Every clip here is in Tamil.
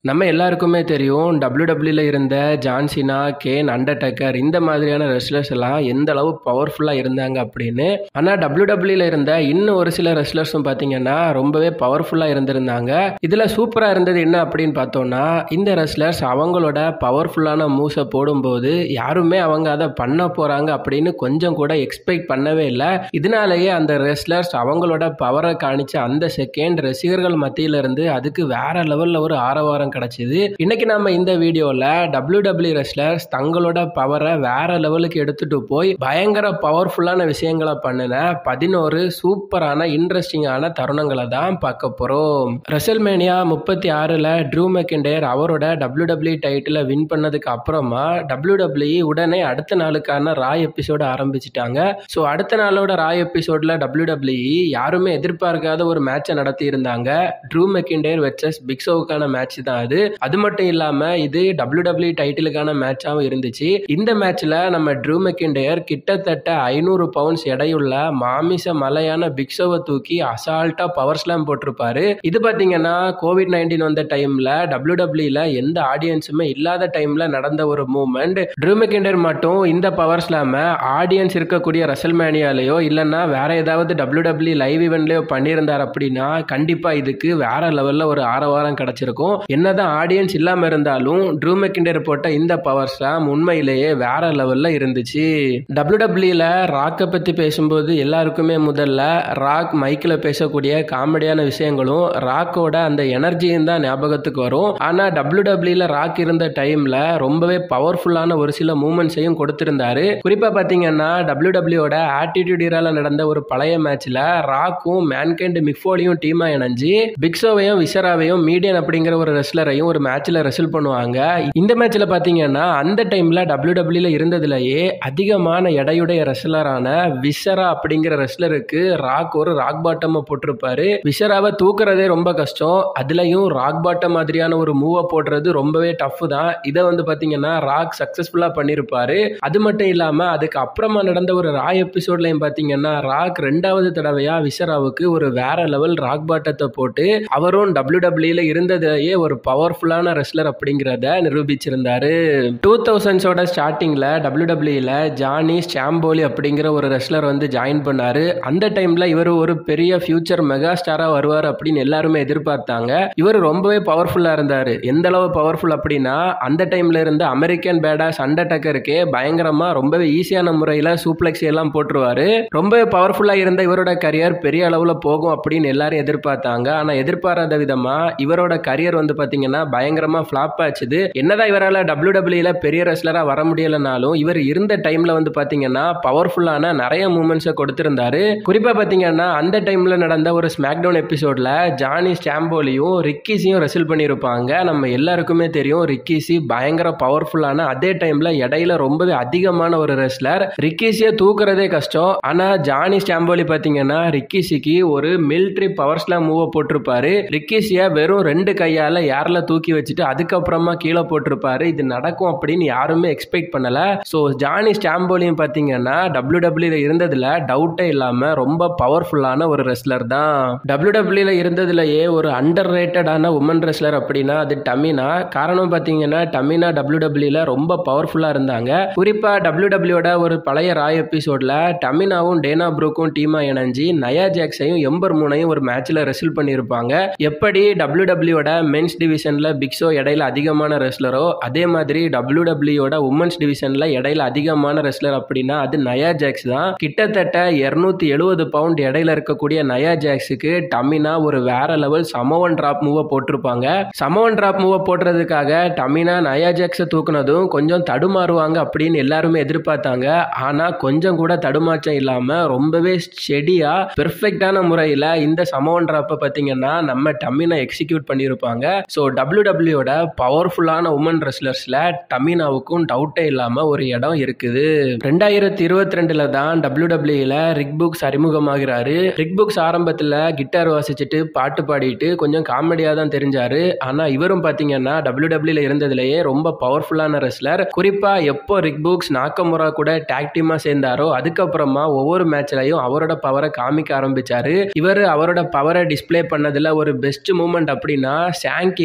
நம்ம எல்லாருக்குமே தெரியும் டபிள்யூடபிள்யூல இருந்த ஜான்சினா கேன் அண்டர்டேக்கர் இந்த மாதிரியான ரெஸ்லர்ஸ் எல்லாம் எந்த அளவு பவர்ஃபுல்லாக இருந்தாங்க அப்படின்னு ஆனால் டபிள்யூடபிள்யூல இருந்த இன்னும் ஒரு சில ரெஸ்லர்ஸும் பார்த்தீங்கன்னா ரொம்பவே பவர்ஃபுல்லாக இருந்திருந்தாங்க இதில் சூப்பராக இருந்தது என்ன அப்படின்னு பார்த்தோம்னா இந்த ரெஸ்லர்ஸ் அவங்களோட பவர்ஃபுல்லான மூஸை போடும்போது யாருமே அவங்க அதை பண்ண போகிறாங்க அப்படின்னு கொஞ்சம் கூட எக்ஸ்பெக்ட் பண்ணவே இல்லை இதனாலேயே அந்த ரெஸ்லர்ஸ் அவங்களோட பவரை காணிச்ச அந்த செகண்ட் ரசிகர்கள் மத்தியில இருந்து அதுக்கு வேற லெவலில் ஒரு ஆரவாரம் கிடைச்சிது இன்னைக்கு நம்ம இந்த வீடியோவில் டபிள்யூ டபிள்யூ ரெஸ்லர்ஸ் தங்களோட பவரை வேற லெவலுக்கு எடுத்துட்டு போய் பயங்கர பவர்ஃபுல்லான விஷயங்களை பண்ணின பதினோரு சூப்பரான இன்ட்ரெஸ்டிங்கான தருணங்களை தான் பார்க்க போகிறோம் ரெசல்மேனியா முப்பத்தி ஆறில் ட்ரூ மெக்கண்டேர் அவரோட டபிள்யூ டபிள்யூ டைட்டிலை வின் பண்ணதுக்கு அப்புறமா டபிள்யூ டபிள்யூ உடனே அடுத்த நாளுக்கான ராய் எபிசோடு ஆரம்பிச்சிட்டாங்க ஸோ அடுத்த நாளோட ராய் எபிசோடில் டபிள்யூ டபிள்யூ யாருமே எதிர்பார்க்காத ஒரு மேட்சை நடத்தி இருந்தாங்க ட்ரூ மெக்கிண்டேர் வெர்சஸ் பிக்ஸோவுக்கான மேட்ச் தான் அது அது மட்டும் இல்லாமல் இது டபிள்யூ டபிள்யூ டைட்டிலுக்கான மேட்சாகவும் இருந்துச்சு இந்த மேட்ச்ல நம்ம ட்ரூ மெக்கிண்டேர் கிட்டத்தட்ட ஐநூறு பவுண்ட்ஸ் எடையுள்ள மாமிச மலையான பிக்ஸோவை தூக்கி அசால்ட்டா பவர் ஸ்லாம் போட்டிருப்பாரு இது பார்த்தீங்கன்னா கோவிட் நைன்டீன் வந்த டைம்ல டபிள்யூ டபிள்யூல எந்த ஆடியன்ஸுமே இல்லாத டைம்ல நடந்த ஒரு மூமெண்ட் ட்ரூ மெக்கிண்டேர் மட்டும் இந்த பவர் ஸ்லாம ஆடியன்ஸ் இருக்கக்கூடிய ரசல்மேனியாலேயோ இல்லைன்னா வேற ஏதாவது டபிள்யூ டபிள்யூ லைவ் ஈவெண்ட்லயோ பண்ணியிருந்தார் அப்படின்னா கண்டிப்பா இதுக்கு வேற லெவல்ல ஒரு ஆரவாரம் கிடைச்சிருக்கும் என்னதான் ஆடியன்ஸ் இல்லாம இருந்தாலும் ட்ரூ மெக்கிண்டர் போட்ட இந்த பவர் ஸ்லாம் உண்மையிலேயே வேற லெவல்ல இருந்துச்சு டபிள்யூ டபிள்யூல ராக்கை பத்தி பேசும்போது எல்லாருக்குமே முதல்ல ராக் மைக்கில் பேசக்கூடிய காமெடியான விஷயங்களும் ராக்கோட அந்த எனர்ஜியும் தான் ஞாபகத்துக்கு வரும் ஆனா டபிள்யூ டபிள்யூல ராக் இருந்த டைம்ல ரொம்பவே பவர்ஃபுல்லான ஒரு சில மூமெண்ட்ஸையும் கொடுத்திருந்தாரு குறிப்பா பாத்தீங்கன்னா டபிள்யூ டபிள்யூட ஆட்டிடியூட் இரால நடந்த ஒரு பழைய மேட்ச்ல ராக்கும் மேன்கேண்ட் மிக்ஃபோலியும் டீமா இணைஞ்சு பிக்ஸோவையும் விசராவையும் மீடியன் அப்படிங்கிற ஒரு ரெஸ்லரையும் ஒரு மேட்ச்ல ரெசல் பண்ணுவாங்க இந்த மேட்ச்ல பாத்தீங்கன்னா அந்த டைம்ல டபிள்யூ டபிள்யூல இருந்ததுலயே அதிகமான எடையுடைய ரெஸ்லரான விசரா அப்படிங்கிற ரெஸ்லருக்கு ராக் ஒரு ராக் பாட்டம் போட்டிருப்பாரு விசராவை தூக்குறதே ரொம்ப கஷ்டம் அதுலயும் ராக் பாட்டம் மாதிரியான ஒரு மூவை போடுறது ரொம்பவே டஃப் தான் இதை வந்து பாத்தீங்கன்னா ராக் சக்சஸ்ஃபுல்லா பண்ணிருப்பாரு அது மட்டும் இல்லாம அதுக்கு அப்புறமா நடந்த ஒரு ராய் எபிசோட்லயும் பாத்தீங்கன்னா ராக் ரெண்டாவது தடவையா விசராவுக்கு ஒரு வேற லெவல் ராக் பாட்டத்தை போட்டு அவரும் டபிள்யூ டபிள்யூல இருந்ததுலயே ஒரு பவர்ஃபுல்லான ரெஸ்லர் அப்படிங்கிறத நிரூபிச்சிருந்தாரு டூ தௌசண்ட்ஸோட ஸ்டார்டிங்ல டபிள்யூ டபிள்யூல ஜானி ஸ்டாம்போலி அப்படிங்கிற ஒரு ரெஸ்லர் வந்து ஜாயின் பண்ணாரு அந்த டைம்ல இவர் ஒரு பெரிய ஃபியூச்சர் மெகா ஸ்டாரா வருவார் அப்படின்னு எல்லாருமே எதிர்பார்த்தாங்க இவர் ரொம்பவே பவர்ஃபுல்லா இருந்தாரு எந்த அளவு பவர்ஃபுல் அப்படின்னா அந்த டைம்ல இருந்த அமெரிக்கன் பேடாஸ் அண்டர்டக்கருக்கே பயங்கரமா ரொம்பவே ஈஸியான முறையில சூப்ளெக்ஸ் எல்லாம் போட்டுருவாரு ரொம்பவே பவர்ஃபுல்லா இருந்த இவரோட கரியர் பெரிய அளவுல போகும் அப்படின்னு எல்லாரும் எதிர்பார்த்தாங்க ஆனா எதிர்பாராத விதமா இவரோட கரியர் வந்து பாத்தீங்கன்னா பயங்கரமா ஃபிளாப் ஆச்சுது என்னதான் இவரால் டபிள்யூ டபிள்யூல பெரிய ரெஸ்லரா வர முடியலனாலும் இவர் இருந்த டைம்ல வந்து பாத்தீங்கன்னா பவர்ஃபுல்லான நிறைய மூமெண்ட்ஸை கொடுத்திருந்தாரு குறிப்பா பாத்தீங்கன்னா அந்த டைம்ல நடந்த ஒரு ஸ்மாக்டவுன் எபிசோட்ல ஜானி ஸ்டாம்போலியும் ரிக்கிஸையும் ரெசில் பண்ணியிருப்பாங்க நம்ம எல்லாருக்குமே தெரியும் ரிக்கிசி பயங்கர பவர்ஃபுல்லான அதே டைம்ல இடையில ரொம்பவே அதிகமான ஒரு ரெஸ்லர் ரிக்கிசியை தூக்குறதே கஷ்டம் ஆனா ஜானி ஸ்டாம்போலி பாத்தீங்கன்னா ரிக்கிசிக்கு ஒரு மிலிட்ரி பவர் ஸ்லாம் மூவ் போட்டிருப்பாரு ரிக்கிசிய வெறும் ரெண்டு கையால யாரில் தூக்கி வச்சுட்டு அதுக்கப்புறமா கீழே போட்டிருப்பாரு இது நடக்கும் அப்படின்னு யாருமே எக்ஸ்பெக்ட் பண்ணல ஸோ ஜானி ஸ்டாம்போலியும் பார்த்தீங்கன்னா டபிள்யூ டபிள்யூல இருந்ததுல டவுட்டே இல்லாம ரொம்ப பவர்ஃபுல்லான ஒரு ரெஸ்லர் தான் டபிள்யூ டபிள்யூல இருந்ததுலயே ஒரு அண்டர் ரேட்டடான உமன் ரெஸ்லர் அப்படின்னா அது டமினா காரணம் பார்த்தீங்கன்னா டமினா டபிள்யூ டபிள்யூல ரொம்ப பவர்ஃபுல்லா இருந்தாங்க குறிப்பா டபிள்யூ டபிள்யூட ஒரு பழைய ராய் எபிசோட்ல டமினாவும் டேனா ப்ரூக்கும் டீமா இணைஞ்சு நயா ஜாக்ஸையும் எம்பர் மூனையும் ஒரு மேட்ச்ல ரெசில் பண்ணியிருப்பாங்க எப்படி டபிள்யூ டபிள்யூட மென்ஸ் டிவிஷன்ல பிக்ஸோ இடையில அதிகமான ரெஸ்லரோ அதே மாதிரி டபிள்யூ டபிள்யூட உமன்ஸ் டிவிஷன்ல இடையில அதிகமான ரெஸ்லர் அப்படின்னா அது நயா ஜாக்ஸ் தான் கிட்டத்தட்ட இருநூத்தி எழுபது பவுண்ட் இடையில இருக்கக்கூடிய நயா ஜாக்ஸுக்கு டமினா ஒரு வேற லெவல் சமோவன் டிராப் மூவை போட்டிருப்பாங்க சமோவன் டிராப் மூவை போடுறதுக்காக டமினா நயா ஜாக்ஸை தூக்குனதும் கொஞ்சம் தடுமாறுவாங்க அப்படின்னு எல்லாருமே எதிர்பார்த்தாங்க ஆனா கொஞ்சம் கூட தடுமாற்றம் இல்லாம ரொம்பவே செடியா பெர்ஃபெக்டான முறையில இந்த சமோவன் டிராப்பை பார்த்தீங்கன்னா நம்ம டமினா எக்ஸிக்யூட் பண்ணியிருப்பாங்க ஸோ டபிள்யூ டபிள்யூட பவர்ஃபுல்லான உமன் ரெஸ்லர்ஸ்ல டமினாவுக்கும் டவுட்டே இல்லாம ஒரு இடம் இருக்குது ரெண்டாயிரத்தி இருபத்தி ரெண்டுல தான் டபிள்யூ டபிள்யூல ரிக் புக்ஸ் அறிமுகமாகிறாரு ரிக் புக்ஸ் ஆரம்பத்துல கிட்டார் வாசிச்சுட்டு பாட்டு பாடிட்டு கொஞ்சம் காமெடியா தான் தெரிஞ்சாரு ஆனா இவரும் பாத்தீங்கன்னா டபிள்யூ டபிள்யூல இருந்ததுலயே ரொம்ப பவர்ஃபுல்லான ரெஸ்லர் குறிப்பா எப்போ ரிக் புக்ஸ் நாக்கமுரா கூட டாக் டீமா சேர்ந்தாரோ அதுக்கப்புறமா ஒவ்வொரு மேட்ச்லயும் அவரோட பவரை காமிக்க ஆரம்பிச்சாரு இவர் அவரோட பவரை டிஸ்ப்ளே பண்ணதுல ஒரு பெஸ்ட் மூமெண்ட் அப்படின்னா சாங்கி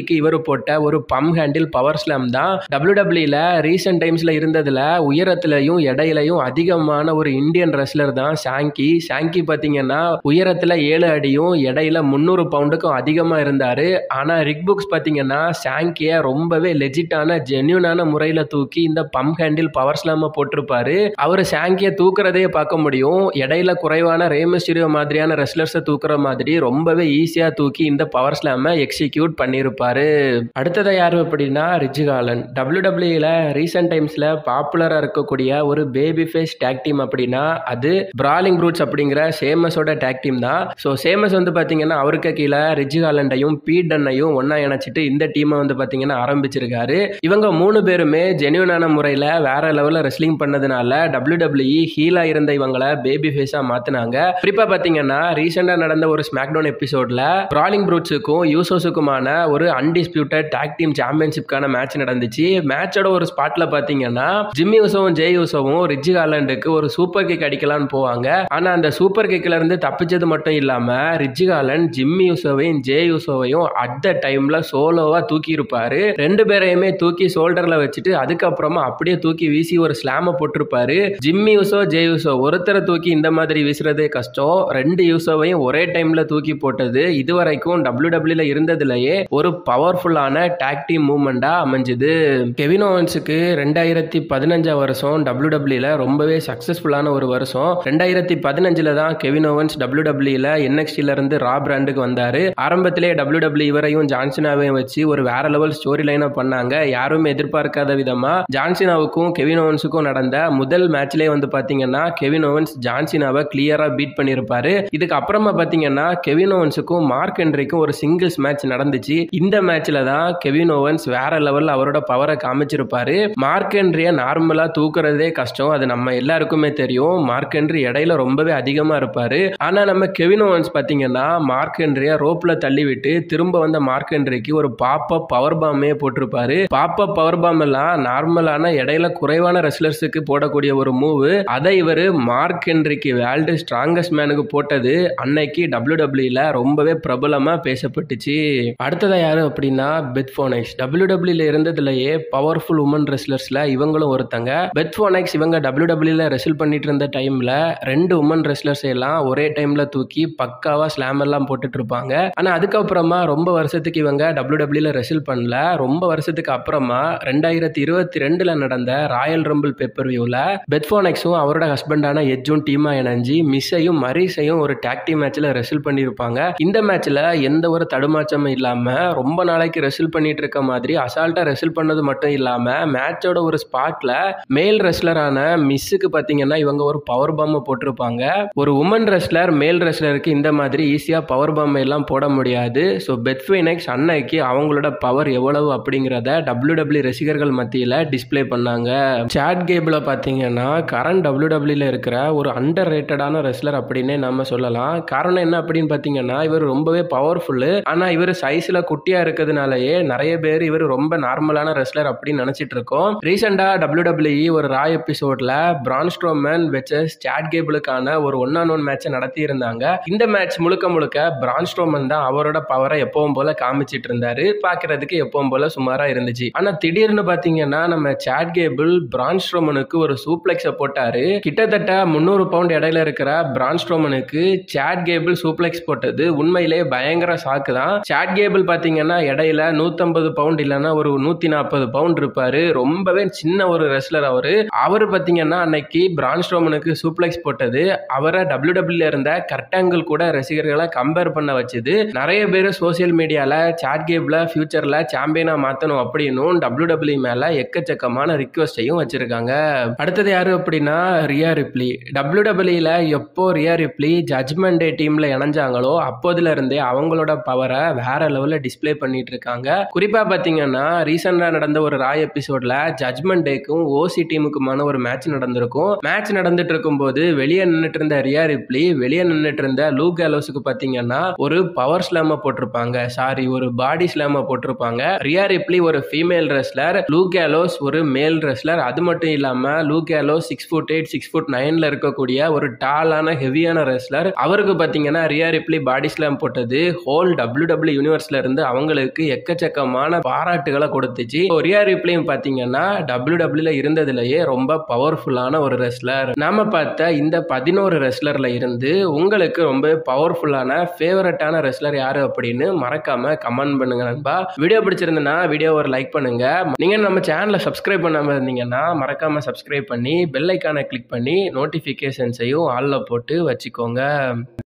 சாங்கிக்கு இவர் போட்ட ஒரு பம் ஹேண்டில் பவர் ஸ்லாம் தான் டபிள்யூடபிள்யூல ரீசெண்ட் டைம்ஸ்ல இருந்ததுல உயரத்திலையும் எடையிலையும் அதிகமான ஒரு இந்தியன் ரெஸ்லர் தான் சாங்கி சாங்கி பாத்தீங்கன்னா உயரத்துல ஏழு அடியும் எடையில முந்நூறு பவுண்டுக்கும் அதிகமா இருந்தாரு ஆனா ரிக் புக்ஸ் பாத்தீங்கன்னா சாங்கிய ரொம்பவே லெஜிட்டான ஜென்யூனான முறையில தூக்கி இந்த பம் ஹேண்டில் பவர் ஸ்லாம போட்டிருப்பாரு அவர் சாங்கிய தூக்குறதே பார்க்க முடியும் இடையில குறைவான ரேமஸ்டீரியோ மாதிரியான ரெஸ்லர்ஸை தூக்குற மாதிரி ரொம்பவே ஈஸியா தூக்கி இந்த பவர் ஸ்லாம எக்ஸிக்யூட் பண்ணியிருப்பாரு அடுத்தது யாரு அப்படின்னா ரிஜிகாலன் டபிள்யூ டபிள்யூல ரீசெண்ட் டைம்ஸ்ல பாப்புலரா இருக்கக்கூடிய ஒரு பேபி ஃபேஸ் டேக் டீம் அப்படின்னா அது பிராலிங் ப்ரூட்ஸ் அப்படிங்கிற சேமஸோட டேக் டீம் தான் ஸோ சேமஸ் வந்து பாத்தீங்கன்னா அவருக்கு கீழே ரிஜிகாலண்டையும் பீடன்னையும் ஒன்னா இணைச்சிட்டு இந்த டீமை வந்து பாத்தீங்கன்னா ஆரம்பிச்சிருக்காரு இவங்க மூணு பேருமே ஜென்யூனான முறையில் வேற லெவலில் ரெஸ்லிங் பண்ணதுனால டபிள்யூ டபிள்யூ ஹீலா இருந்த இவங்களை பேபி ஃபேஸா மாத்தினாங்க குறிப்பா பாத்தீங்கன்னா ரீசெண்டா நடந்த ஒரு ஸ்மாக்டவுன் எபிசோட்ல பிராலிங் ப்ரூட்ஸுக்கும் யூசோஸுக்குமான ஒரு அன்டிஸ்பியூட்டட் டாக் டீம் சாம்பியன்ஷிப்கான மேட்ச் நடந்துச்சு மேட்சோட ஒரு ஸ்பாட்ல பாத்தீங்கன்னா ஜிம்மி யூசோவும் ஜே யூசோவும் ரிஜி ஹாலண்டுக்கு ஒரு சூப்பர் கிக் அடிக்கலாம்னு போவாங்க ஆனா அந்த சூப்பர் கிக்ல இருந்து தப்பிச்சது மட்டும் இல்லாம ரிஜி ஹாலண்ட் ஜிம்மி யூசோவையும் ஜே யூசோவையும் அட் த டைம்ல சோலோவா தூக்கி இருப்பாரு ரெண்டு பேரையுமே தூக்கி ஷோல்டர்ல வச்சுட்டு அதுக்கப்புறமா அப்படியே தூக்கி வீசி ஒரு ஸ்லாம போட்டிருப்பாரு ஜிம்மி யூசோ ஜே யூசோ ஒருத்தரை தூக்கி இந்த மாதிரி வீசுறதே கஷ்டம் ரெண்டு யூசோவையும் ஒரே டைம்ல தூக்கி போட்டது இதுவரைக்கும் டபிள்யூ டபிள்யூல இருந்ததுலயே ஒரு பவர்ஃபுல்லான டாக் டீம் மூவ்மெண்டா அமைஞ்சது கெவின் ஓவன்ஸுக்கு ரெண்டாயிரத்தி பதினஞ்சாம் வருஷம் டபிள்யூ டபிள்யூல ரொம்பவே சக்சஸ்ஃபுல்லான ஒரு வருஷம் ரெண்டாயிரத்தி பதினஞ்சுல தான் கெவின் ஓவன்ஸ் டபிள்யூ டபிள்யூல என்எக்ஸ்டில இருந்து ரா பிராண்டுக்கு வந்தாரு ஆரம்பத்திலே டபிள்யூ டபிள்யூ இவரையும் ஜான்சினாவையும் வச்சு ஒரு வேற லெவல் ஸ்டோரி லைனை பண்ணாங்க யாருமே எதிர்பார்க்காத விதமா ஜான்சினாவுக்கும் கெவின் ஓவன்ஸுக்கும் நடந்த முதல் மேட்ச்லேயே வந்து பாத்தீங்கன்னா கெவின் ஓவன்ஸ் ஜான்சினாவை கிளியரா பீட் பண்ணியிருப்பாரு இதுக்கு அப்புறமா பாத்தீங்கன்னா கெவின் ஓவன்ஸுக்கும் மார்க் ஹென்ரிக்கும் ஒரு சிங்கிள்ஸ் மேட்ச் நடந்துச்சு இந்த மேட்ச்ல தான் கெவின் ஓவன்ஸ் வேற லெவல்ல அவரோட பவரை காமிச்சிருப்பாரு மார்க் ஹென்ரியை நார்மலா தூக்குறதே கஷ்டம் அது நம்ம எல்லாருக்குமே தெரியும் மார்க் ஹென்ரி இடையில ரொம்பவே அதிகமா இருப்பாரு ஆனா நம்ம கெவின் ஓவன்ஸ் பாத்தீங்கன்னா மார்க் ஹென்ரியை ரோப்ல தள்ளி விட்டு திரும்ப வந்த மார்க் ஹென்ரிக்கு ஒரு பாப்பப் பவர் பாமே போட்டிருப்பாரு பாப்பப் பவர் பாம் எல்லாம் நார்மலான இடையில குறைவான ரெஸ்லர்ஸுக்கு போடக்கூடிய ஒரு மூவ் அதை இவர் மார்க் ஹென்ரிக்கு வேர்ல்டு ஸ்ட்ராங்கஸ்ட் மேனுக்கு போட்டது அன்னைக்கு டபிள்யூ டபிள்யூல ரொம்பவே பிரபலமா பேசப்பட்டுச்சு அடுத்ததா யாரு அப்படின்னா பெத்ஃபோனைக்ஸ் டபிள்யூ டபிள்யூல இருந்ததுலயே பவர்ஃபுல் உமன் ரெஸ்லர்ஸ்ல இவங்களும் ஒருத்தங்க பெத்ஃபோனைக்ஸ் இவங்க டபிள்யூ டபிள்யூல ரெசில் பண்ணிட்டு இருந்த டைம்ல ரெண்டு உமன் ரெஸ்லர்ஸ் எல்லாம் ஒரே டைம்ல தூக்கி பக்காவா ஸ்லாம் எல்லாம் போட்டுட்டு இருப்பாங்க ஆனா அதுக்கப்புறமா ரொம்ப வருஷத்துக்கு இவங்க டபிள்யூ டபிள்யூல ரெசில் பண்ணல ரொம்ப வருஷத்துக்கு அப்புறமா ரெண்டாயிரத்தி இருபத்தி ரெண்டுல நடந்த ராயல் ரம்பிள் பேப்பர் வியூல பெத்ஃபோனெக்ஸும் அவரோட ஹஸ்பண்டான எஜ்ஜும் டீமா இணைஞ்சு மிஸ்ஸையும் மரீஸையும் ஒரு டாக் டீம் மேட்ச்ல ரெசில் பண்ணியிருப்பாங்க இந்த மேட்ச்ல எந்த ஒரு தடுமாற்றமும் இல்லாம ரொம்ப நாளைக்கு ரெசில் பண்ணிட்டு இருக்க மாதிரி அசால்ட்டா ரெசில் பண்ணது மட்டும் இல்லாம மேட்சோட ஒரு ஸ்பாட்ல மேல் ரெஸ்லரான மிஸ்ஸுக்கு பாத்தீங்கன்னா இவங்க ஒரு பவர் பாம்பை போட்டிருப்பாங்க ஒரு உமன் ரெஸ்லர் மேல் ரெஸ்லருக்கு இந்த மாதிரி ஈஸியா பவர் பாம்பை எல்லாம் போட முடியாது ஸோ பெத்ஃபைனெக்ஸ் அன்னைக்கு அவங்களோட பவர் எவ்வளவு அப்படிங்கிறத டபிள்யூ டபிள்யூ ரசிகர்கள் மத்தியில் டிஸ்ப்ளே பண்ணாங்க சாட் கேபிள் பார்த்தீங்கன்னா கரண்ட் டபிள்யூ டபிள்யூல இருக்கிற ஒரு அண்டர் ரேட்டடான ரெஸ்லர் அப்படின்னே நம்ம சொல்லலாம் காரணம் என்ன அப்படின்னு பார்த்தீங்கன்னா இவர் ரொம்பவே பவர்ஃபுல்லு ஆனால் இவர் சைஸில் குட்டியாக இருக்கிறதுனாலயே நிறைய பேர் இவர் ரொம்ப நார்மலான ரெஸ்லர் அப்படின்னு நினச்சிட்டு இருக்கோம் ரீசெண்டாக டபிள்யூ டபிள்யூ ஒரு ரா எபிசோட்ல பிரான்ஸ்ட்ரோமன் வெச்சஸ் சாட் கேபிளுக்கான ஒரு ஒன் ஆன் ஒன் மேட்சை நடத்தி இருந்தாங்க இந்த மேட்ச் முழுக்க முழுக்க பிரான்ஸ்ட்ரோமன் தான் அவரோட பவரை எப்பவும் போல காமிச்சிட்டு இருந்தாரு பார்க்கறதுக்கு எப்பவும் போல சுமாரா இருந்துச்சு ஆனா திடீர்னு பாத்தீங்கன்னா நம்ம சாட் கேபிள் பிரான்ஸ்ட்ரோமனுக்கு ஒரு சூப்ளெக்ஸை போட்டாரு கிட்டத்தட்ட முந்நூறு பவுண்ட் இடையில இருக்கிற பிரான்ஸ்ட்ரோமனுக்கு சாட் கேபிள் சூப்ளெக்ஸ் போட்டது உண்மையிலே பயங்கர சாக்கு தான் சாட் கேபிள் பாத்தீங்கன்னா இடையில நூத்தம்பது பவுண்ட் இல்லைன்னா ஒரு நூத்தி நாற்பது பவுண்ட் இருப்பாரு ரொம்பவே சின்ன ஒரு ரெஸ்லர் அவரு அவர் பாத்தீங்கன்னா அன்னைக்கு பிரான்ஸ்ட்ரோமனுக்கு சூப்ளெக்ஸ் போட்டது அவரை டபிள்யூ டபிள்யூ இருந்த கரெக்டாங்கிள் கூட ரசிகர்களை கம்பேர் பண்ண வச்சது நிறைய பேர் சோசியல் மீடியால சாட் கேபிள ஃபியூச்சர்ல சாம்பியனா மாத்தணும் அப்படின்னும் டபிள்யூ டபிள்யூ மேல எக்கச்சக்கமான ரிக்வஸ்டையும் வச்சிருக்காங்க அடுத்தது யாரு அப்படின்னா ரியா ரிப்ளி டபிள்யூ டபிள்யூல எப்போ ரியா ரிப்ளி ஜட்மெண்ட் டே டீம்ல இணைஞ்சாங்களோ அப்போதுல இருந்தே அவங்களோட பவரை வேற லெவல்ல டிஸ்ப்ளே பண்ணிட்டு இருக்காங்க குறிப்பா பாத்தீங்கன்னா ரீசெண்டா நடந்த ஒரு ராய் எபிசோட்ல ஜட்மெண்ட் டேக்கும் ஓசி டீமுக்குமான ஒரு மேட்ச் நடந்திருக்கும் மேட்ச் நடந்துட்டு இருக்கும்போது வெளியே நின்றுட்டு இருந்த ரியா ரிப்ளி வெளியே நின்றுட்டு இருந்த லூ கேலோஸுக்கு பாத்தீங்கன்னா ஒரு பவர் ஸ்லாம போட்டிருப்பாங்க சாரி ஒரு பாடி ஸ்லாம போட்டிருப்பாங்க ரியா ரிப்ளி ஒரு ஃபீமேல் ரெஸ்லர் லூ கேலோஸ் ஒரு மேல் ரெஸ்லர் அது மட்டும் இல்லாம Luke Gallows six foot eight six foot நைன்ல இருக்கக்கூடிய ஒரு டாலான ஹெவியான ரெஸ்லர் அவருக்கு பாத்தீங்கன்னா ரியா ரிப்ளி பாடி ஸ்லாம் போட்டது ஹோல் டபிள்யூ டபிள்யூ யூனிவர்ஸ்ல இருந்து அவங்க உங்களுக்கு எக்கச்சக்கமான பாராட்டுகளை கொடுத்துச்சு ரியா ரிப்ளையும் பார்த்தீங்கன்னா டபிள்யூ டபிள்யூல இருந்ததுலயே ரொம்ப பவர்ஃபுல்லான ஒரு ரெஸ்லர் நாம பார்த்த இந்த பதினோரு ரெஸ்லர்ல இருந்து உங்களுக்கு ரொம்ப பவர்ஃபுல்லான ஃபேவரட்டான ரெஸ்லர் யாரு அப்படின்னு மறக்காம கமெண்ட் பண்ணுங்க நண்பா வீடியோ பிடிச்சிருந்தனா வீடியோ ஒரு லைக் பண்ணுங்க நீங்க நம்ம சேனலை சப்ஸ்கிரைப் பண்ணாம இருந்தீங்கன்னா மறக்காம சப்ஸ்கிரைப் பண்ணி பெல் ஐக்கானை கிளிக் பண்ணி நோட்டிஃபிகேஷன்ஸையும் ஆல்ல போட்டு வச்சுக்கோங்க